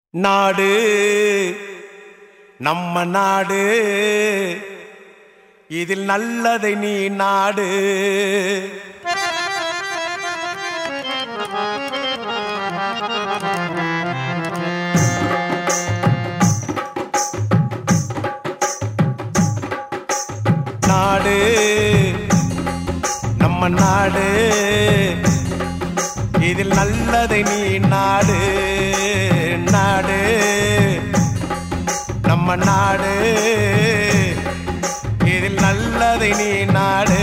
நாடு நம்ம நாடு இதில் நல்லதை நீ நாடு நாடு நம்ம நாடு இதில் நல்லதை நீ நாடு நாடு நம்ம நாடு இதில் நல்லதை நீ நாடு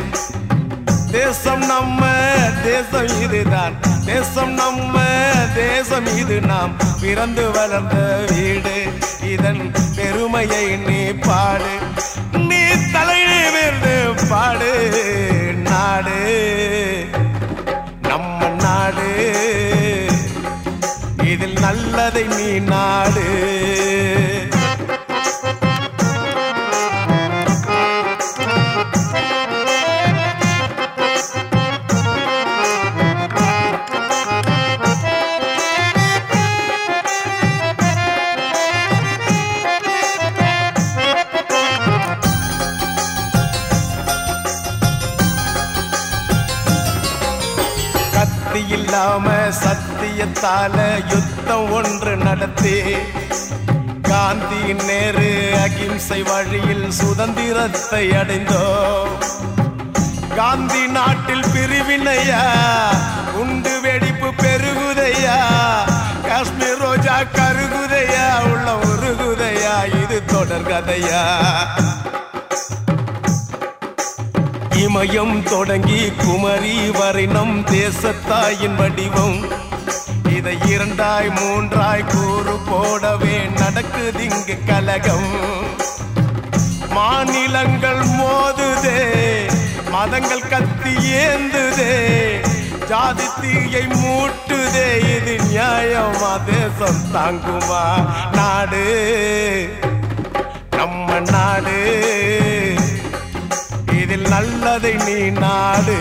தேசம் நம்ம தேசம் இதுதான் தேசம் நம்ம தேசம் இது நாம் பிறந்து வளர்ந்த வீடு இதன் பெருமையை நீ பாடு நீ தலை நிமிர்ந்து பாடு நாடு நம்ம நாடு இதில் நல்லதை நீ நாடு கத்தி இல்லாம சத்தியத்தால யுத்தம் ஒன்று நடத்தி காந்தி நேரு அகிம்சை வழியில் சுதந்திரத்தை அடைந்தோம் காந்தி நாட்டில் பிரிவினையா உண்டு வெடிப்பு பெருகுதையா காஷ்மீர் ரோஜா கருகுதையா உள்ள உருகுதையா இது தொடர்கதையா இமயம் தொடங்கி குமரி வரை நம் தேசத்தாயின் வடிவம் இதை இரண்டாய் மூன்றாய் கூறு போடவே நடக்குது இங்கு கலகம் மாநிலங்கள் மோதுதே மதங்கள் கத்தி ஏந்துதே ஜாதி தீயை மூட்டுதே இது நியாயமா தேசம் தாங்குமா நாடு நம்ம நாடு இதில் நல்லதை நீ நாடு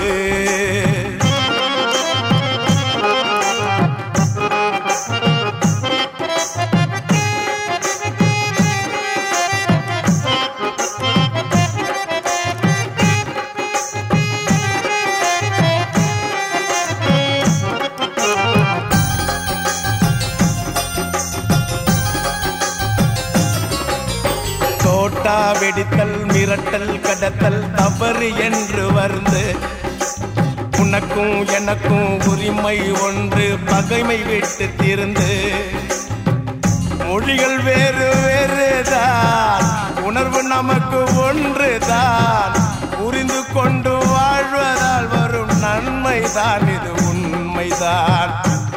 தோட்டா வெடித்தல் மிரட்டல் கடத்தல் தவறு என்று வந்து உனக்கும் எனக்கும் உரிமை ஒன்று பகைமை விட்டு திருந்து மொழிகள் வேறு வேறுதான் உணர்வு நமக்கு ஒன்றுதான் புரிந்து கொண்டு வாழ்வதால் வரும் நன்மைதான் இது உண்மைதான்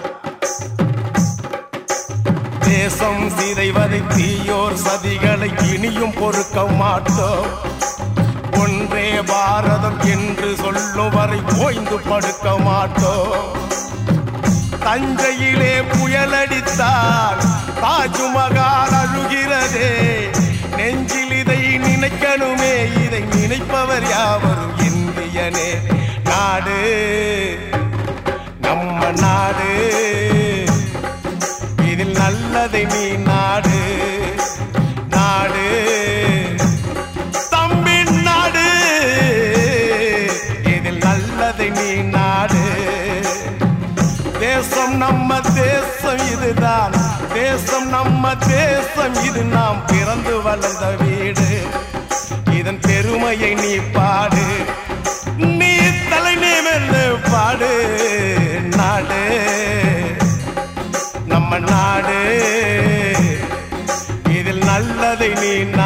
தேசம் சிதைவதை தீயோர் சதிகளை இனியும் பொறுக்க மாட்டோம் ஒன்றே பாரதம் என்று சொல்லும் வரை ஓய்ந்து படுக்க மாட்டோம் தஞ்சையிலே புயலடித்தால் தாஜ்மகால் அழுகிறதே நெஞ்சில் இதை நினைக்கணுமே இதை நினைப்பவர் யாவரும் இந்தியனே நாடு நம்ம நாடு இதில் நல்லதை நீ நாடு நாடு தம்பி நாடு இதில் நல்லதை நீ நாடு தேசம் நம்ம தேசம் இதுதான் தேசம் நம்ம தேசம் இது நாம் பிறந்து வளர்ந்த வீடு இதன் பெருமையை நீ பாடு நீ தலை நிமிர்ந்து பாடு நாடு நம்ம நாடு இதில் நல்லதை நீ